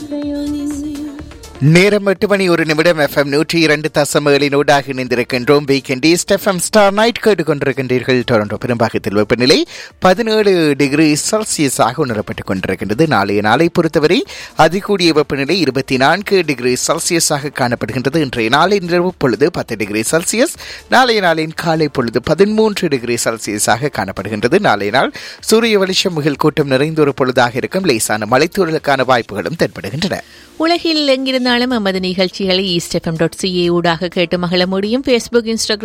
நேரம் எட்டு மணி ஒரு நிமிடம் எஃப்எம் நூற்றி இரண்டு தசமகளினூடாக இணைந்திருக்கின்றோம் weekend East FM star night கேட்டுக்கொண்டிருக்கின்றீர்கள் டொரண்டோ பெரும்பாகத்தில் வெப்பநிலை பதினேழு டிகிரி செல்சியஸாக உணரப்பட்டுக் கொண்டிருக்கின்றது நாளைய நாளை பொறுத்தவரை அதிகூடிய வெப்பநிலை இருபத்தி நான்கு டிகிரி செல்சியஸாக காணப்படுகின்றது இன்றைய நாளை நிலவு பொழுது பத்து டிகிரி செல்சியஸ் நாளைய நாளின் காலை பொழுது பதிமூன்று டிகிரி செல்சியஸாக காணப்படுகின்றது நாளைய நாள் சூரிய வெளிச்சம் மிகல் கூட்டம் நிறைந்த ஒரு பொழுதாக இருக்கும் லேசான மலைத்தூரலுக்கான வாய்ப்புகளும் தென்படுகின்றன உலகில் எங்கிருந்தாலும் எமது நிகழ்ச்சிகளை ஈஸ்ட் எஃப்எம் டாட் சிஏ ஊடாக கேட்டு மகிழ முடியும் ஃபேஸ்புக் இன்ஸ்டாகிராம்